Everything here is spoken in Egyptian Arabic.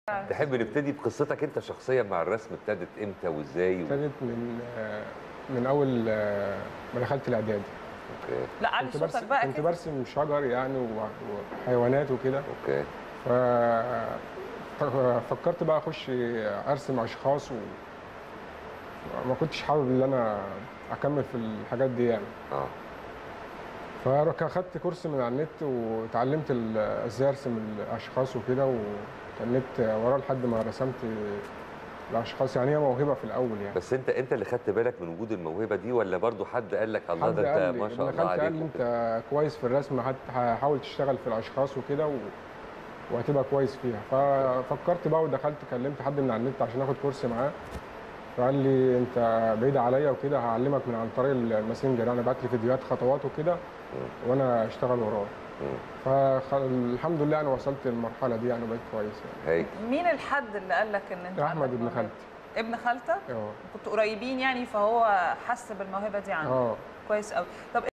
تحب نبتدي بقصتك انت شخصيا مع الرسم ابتدت امتى وازاي و... ابتدت من آه، من اول آه، ما دخلت الاعدادي اوكي لا علي كنت صوتك برسم بقى كنت كده برسم شجر يعني و- وحيوانات وكده اوكي ف فكرت بقى اخش ارسم اشخاص و ما كنتش حابب ان انا اكمل في الحاجات دي يعني اه فاخدت كورس من على النت وتعلمت ال- ازاي ارسم الاشخاص وكده وتنيت وراه لحد ما رسمت الاشخاص يعني هي موهبه في الاول يعني بس انت انت اللي خدت بالك من وجود الموهبه دي ولا برضو حد قال لك الله حد ده قال انت لي ما شاء ابن الله خالتي عليك قال لي وكده. انت كويس في الرسم حتى حاول تشتغل في الاشخاص وكده و... وهتبقى كويس فيها ففكرت بقى ودخلت كلمت حد من على النت عشان اخد كورس معاه فقال لي انت بعيد عليا وكده هعلمك من عن طريق الماسنجر يعني بعت لي فيديوهات خطوات وكده وانا اشتغل وراه مم. فالحمد لله انا وصلت للمرحله دي يعني بقيت كويس يعني هاي مين الحد اللي قال لك ان انت احمد عندك ابن موهبة؟ خالتي ابن خالتك اه كنتوا قريبين يعني فهو حس بالموهبه دي عندك اه كويس قوي طب